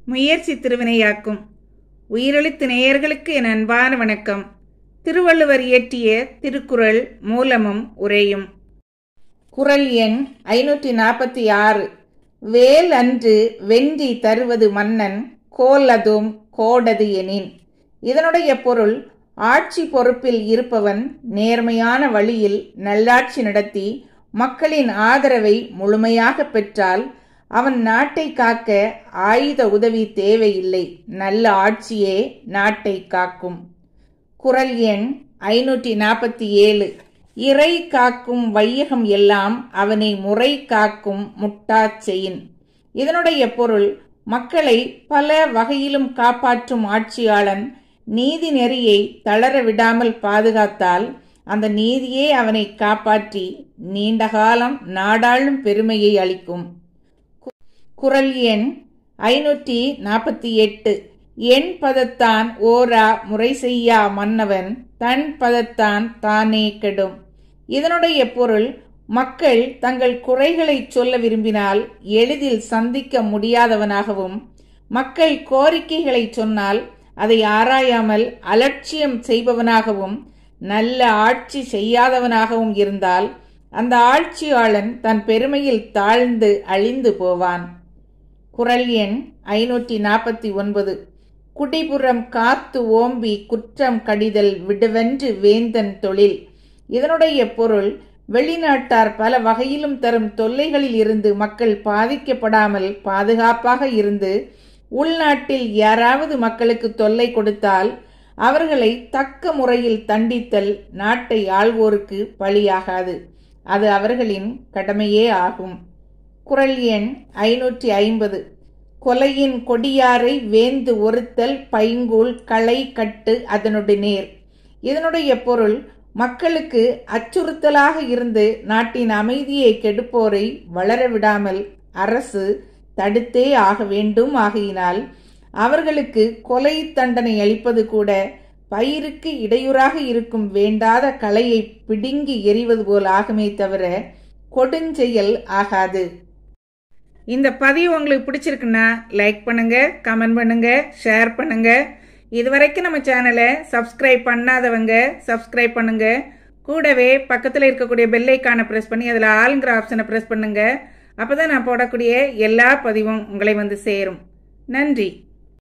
முயற்சி திருவினையாக்கும் உயிரெழுத்து நேயர்களுக்கு என் அன்பான வணக்கம் திருவள்ளுவர் இயற்றிய திருக்குறள் மூலமும் உரையும் குறள் எண் ஐநூற்றி நாற்பத்தி ஆறு வேல் அன்று வென்றி தருவது மன்னன் கோல் அதும் கோடது எனின் இதனுடைய பொருள் ஆட்சி பொறுப்பில் இருப்பவன் நேர்மையான வழியில் நல்லாட்சி நடத்தி மக்களின் ஆதரவை முழுமையாக பெற்றால் அவன் நாட்டை காக்க ஆயுத உதவி தேவையில்லை நல்ல ஆட்சியே நாட்டை காக்கும் குறள் எண் ஐநூற்றி நாற்பத்தி ஏழு இறை காக்கும் வையகம் எல்லாம் அவனை முறை காக்கும் முட்டாச் செயின் இதனுடைய பொருள் மக்களை பல வகையிலும் காப்பாற்றும் ஆட்சியாளன் நீதி நெறியை தளர விடாமல் பாதுகாத்தால் அந்த நீதியே அவனை காப்பாற்றி நீண்ட காலம் நாடாளும் பெருமையை அளிக்கும் குரல் எண் ஐநூற்றி நாற்பத்தி எட்டு என் பதத்தான் ஓரா முறை செய்யா மன்னவன் தன் பதத்தான் தானே கெடும் இதனுடைய பொருள் மக்கள் தங்கள் குறைகளை சொல்ல விரும்பினால் எளிதில் சந்திக்க முடியாதவனாகவும் மக்கள் கோரிக்கைகளை சொன்னால் அதை ஆராயாமல் அலட்சியம் செய்பவனாகவும் நல்ல ஆட்சி செய்யாதவனாகவும் இருந்தால் அந்த ஆட்சியாளன் தன் பெருமையில் தாழ்ந்து அழிந்து போவான் குரல் எண் ஐநூற்றி நாற்பத்தி ஒன்பது குடிபுறம் காத்து ஓம்பி குற்றம் கடிதல் விடுவென்று வேந்தன் தொழில் இதனுடைய பொருள் வெளிநாட்டார் பல வகையிலும் தரும் தொல்லைகளில் இருந்து மக்கள் பாதிக்கப்படாமல் பாதுகாப்பாக இருந்து உள்நாட்டில் யாராவது மக்களுக்கு தொல்லை கொடுத்தால் அவர்களை தக்க முறையில் தண்டித்தல் நாட்டை ஆள்வோருக்கு பழியாகாது அது அவர்களின் கடமையே ஆகும் குரல் எண் ஐநூற்றி ஐம்பது கொலையின் கொடியாரை வேந்து ஒருத்தல் பைங்கூல் களை கட்டு அதனுடைய நேர் இதனுடைய பொருள் மக்களுக்கு அச்சுறுத்தலாக இருந்து நாட்டின் அமைதியை கெடுப்போரை வளர விடாமல் அரசு தடுத்தே ஆக வேண்டும் ஆகையினால் அவர்களுக்கு கொலை தண்டனை அளிப்பது கூட பயிருக்கு இடையூறாக இருக்கும் வேண்டாத கலையை பிடுங்கி எறிவது போல் ஆகுமே தவிர கொடுஞ்செயல் ஆகாது இந்த பதிவு உங்களுக்கு பிடிச்சிருக்குன்னா லைக் பண்ணுங்க கமெண்ட் பண்ணுங்க ஷேர் பண்ணுங்க இது வரைக்கும் நம்ம சேனலை சப்ஸ்கிரைப் பண்ணாதவங்க சப்ஸ்கிரைப் பண்ணுங்க கூடவே பக்கத்தில் இருக்கக்கூடிய பெல்லைக்கான ப்ரெஸ் பண்ணி அதில் ஆளுங்கிற ஆப்ஷனை ப்ரெஸ் பண்ணுங்க அப்போ தான் நான் போடக்கூடிய எல்லா பதிவும் உங்களை வந்து சேரும் நன்றி